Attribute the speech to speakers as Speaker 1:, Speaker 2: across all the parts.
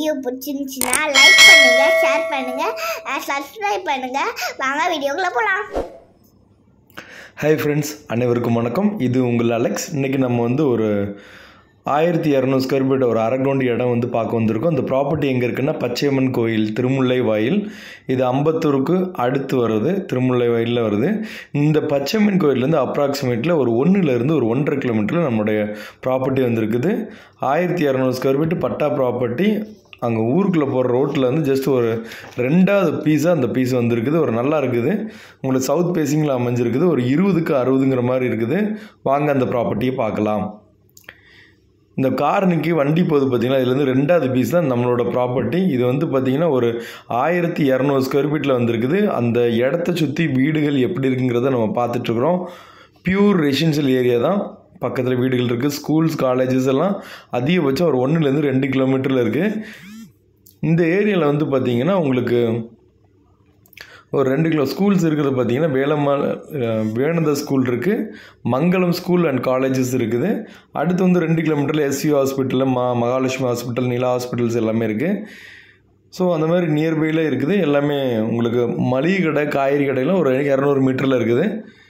Speaker 1: video பிடிச்சிருந்துச்சுன்னா like பண்ணுங்க share பண்ணுங்க சப்ஸ்கிரைப் பண்ணுங்க வாங்க வீடியோக்குள்ள போகலாம்
Speaker 2: ஹாய் ஃப்ரெண்ட்ஸ் அனைவருக்கும் வணக்கம் இது உங்கள் அலெக்ஸ் இன்றைக்கி நம்ம வந்து ஒரு ஆயிரத்தி இரநூறு ஸ்கொயர் ஃபீட் ஒரு அரை கிரவுண்ட் இடம் வந்து பார்க்க வந்திருக்கோம் இந்த ப்ராப்பர்ட்டி எங்கே இருக்குன்னா பச்சையம்மன் கோயில் திருமுல்லை வாயில் இது அம்பத்தூருக்கு அடுத்து வருது திருமுல்லை வாயிலில் வருது இந்த பச்சையம்மன் கோயிலேருந்து அப்ராக்சிமேட்டில் ஒரு ஒன்றுலேருந்து ஒரு ஒன்றரை கிலோமீட்டரில் நம்மளுடைய ப்ராப்பர்ட்டி வந்திருக்குது ஆயிரத்தி இரநூறு ஸ்கொயர் ஃபீட் பட்டா ப்ராப்பர்ட்டி அங்கே ஊருக்குள்ளே போகிற ரோட்டில் வந்து ஜஸ்ட் ஒரு ரெண்டாவது பீஸாக அந்த பீஸ் வந்திருக்குது ஒரு நல்லா இருக்குது உங்களுக்கு சவுத் பேசிங்கில் அமைஞ்சிருக்குது ஒரு இருபதுக்கு அறுபதுங்கிற மாதிரி இருக்குது வாங்க அந்த ப்ராப்பர்ட்டியை பார்க்கலாம் இந்த கார் நிற்கி வண்டி போகுது பார்த்தீங்கன்னா இதுலேருந்து ரெண்டாவது பீஸ் தான் நம்மளோட ப்ராப்பர்ட்டி இது வந்து பார்த்திங்கன்னா ஒரு ஆயிரத்தி இரநூறு ஸ்கொயர் ஃபீட்டில் வந்திருக்குது அந்த இடத்த சுற்றி வீடுகள் எப்படி இருக்குங்கிறத நம்ம பார்த்துட்ருக்குறோம் பியூர் ரெசிடென்ஷியல் ஏரியா தான் பக்கத்தில் வீடுகள் இருக்குது ஸ்கூல்ஸ் காலேஜஸ் எல்லாம் அதிகபட்சம் ஒரு ஒன்றுலேருந்து ரெண்டு கிலோமீட்டரில் இருக்குது இந்த ஏரியாவில் வந்து பார்த்திங்கன்னா உங்களுக்கு ஒரு ரெண்டு கிலோ ஸ்கூல்ஸ் இருக்கிறது பார்த்தீங்கன்னா வேலம்மாள் வேணந்த ஸ்கூல் இருக்குது மங்களம் ஸ்கூல் அண்ட் காலேஜஸ் இருக்குது அடுத்து வந்து ரெண்டு கிலோமீட்டரில் எஸ்யூ ஹாஸ்பிட்டல் மா மகாலட்சுமி ஹாஸ்பிட்டல் நிலா ஹாஸ்பிட்டல்ஸ் எல்லாமே இருக்குது ஸோ அந்த மாதிரி நியர்பையில் இருக்குது எல்லாமே உங்களுக்கு மளிகை கடை காய்கறி கடையெல்லாம் ஒரு இரநூறு மீட்டரில் இருக்குது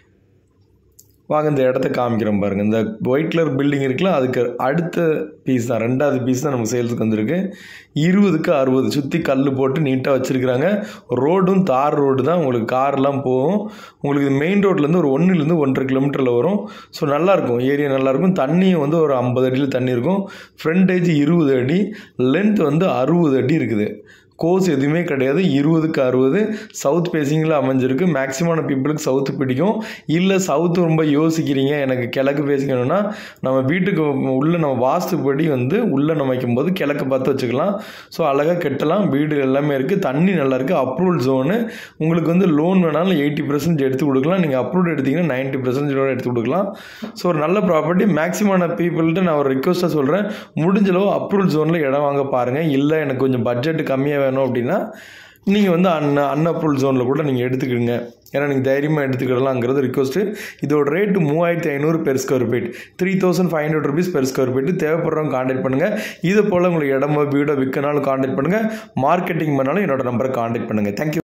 Speaker 2: வாங்க இந்த இடத்த காமிக்கிறோம் பாருங்கள் இந்த ஒயிட் கலர் பில்டிங் இருக்குல்ல அதுக்கு அடுத்த பீஸ் தான் ரெண்டாவது பீஸ் தான் நமக்கு சேல்ஸுக்கு வந்திருக்கு இருபதுக்கு அறுபது சுற்றி கல் போட்டு நீட்டாக வச்சுருக்குறாங்க ரோடும் தார் ரோடு தான் உங்களுக்கு கார்லாம் போகும் உங்களுக்கு மெயின் ரோட்லேருந்து ஒரு ஒன்றுலேருந்து ஒன்றரை கிலோமீட்டரில் வரும் ஸோ நல்லாயிருக்கும் ஏரியா நல்லாயிருக்கும் தண்ணியும் வந்து ஒரு ஐம்பது அடியில் தண்ணி இருக்கும் ஃப்ரண்டேஜ் இருபது அடி லென்த் வந்து அறுபது அடி இருக்குது கோர்ஸ் எதுவுமே கிடையாது இருபதுக்கு அறுபது சவுத் பேசிங்கில் அமைஞ்சிருக்கு மேக்ஸிமான பீப்புளுக்கு சவுத்து பிடிக்கும் இல்லை சவுத்து ரொம்ப யோசிக்கிறீங்க எனக்கு கிழக்கு பேசிக்கணும்னா நம்ம வீட்டுக்கு உள்ளே நம்ம வாஸ்துப்படி வந்து உள்ளே நம்ம வைக்கும்போது கிழக்கு பார்த்து வச்சுக்கலாம் ஸோ அழகாக கட்டலாம் வீடு எல்லாமே இருக்குது தண்ணி நல்லா இருக்குது அப்ரூவல் ஜோனு உங்களுக்கு வந்து லோன் வேணாலும் எயிட்டி பர்சன்ட் எடுத்து கொடுக்கலாம் நீங்கள் அப்ரூவ் எடுத்தீங்கன்னா நைன்ட்டி பர்சன்டேஜோட எடுத்து கொடுக்கலாம் ஸோ ஒரு நல்ல ப்ராப்பர்ட்டி மேக்ஸிமான பீப்புள்கிட்ட நான் ஒரு ரிக்வஸ்ட்டாக சொல்கிறேன் முடிஞ்சளவு அப்ரூவல் ஜோனில் இடம் வாங்க பாருங்கள் இல்லை எனக்கு கொஞ்சம் பட்ஜெட் கம்மியாக வேணும் அப்படின்னா நீங்கள் வந்து அன் அன்அப்ரூவல் ஜோனில் கூட நீங்கள் எடுத்துக்கிடுங்க ஏன்னா நீங்கள் தைரியமாக எடுத்துக்கிடலாங்கிறது ரிக்வஸ்ட்டு இதோட ரேட்டு மூவாயிரத்தி ஐநூறு per square feet three thousand five hundred rupees per square feet தேவைப்படுறவங்க காண்டாக்ட் பண்ணுங்கள் இது போல் உங்களுக்கு இடமோ வீடோ விற்கனாலும் காண்டாக்ட் பண்ணுங்கள் மார்க்கெட்டிங் பண்ணாலும் என்னோட நம்பரை காண்டாக்ட் பண்ணுங்கள் தேங்க்யூ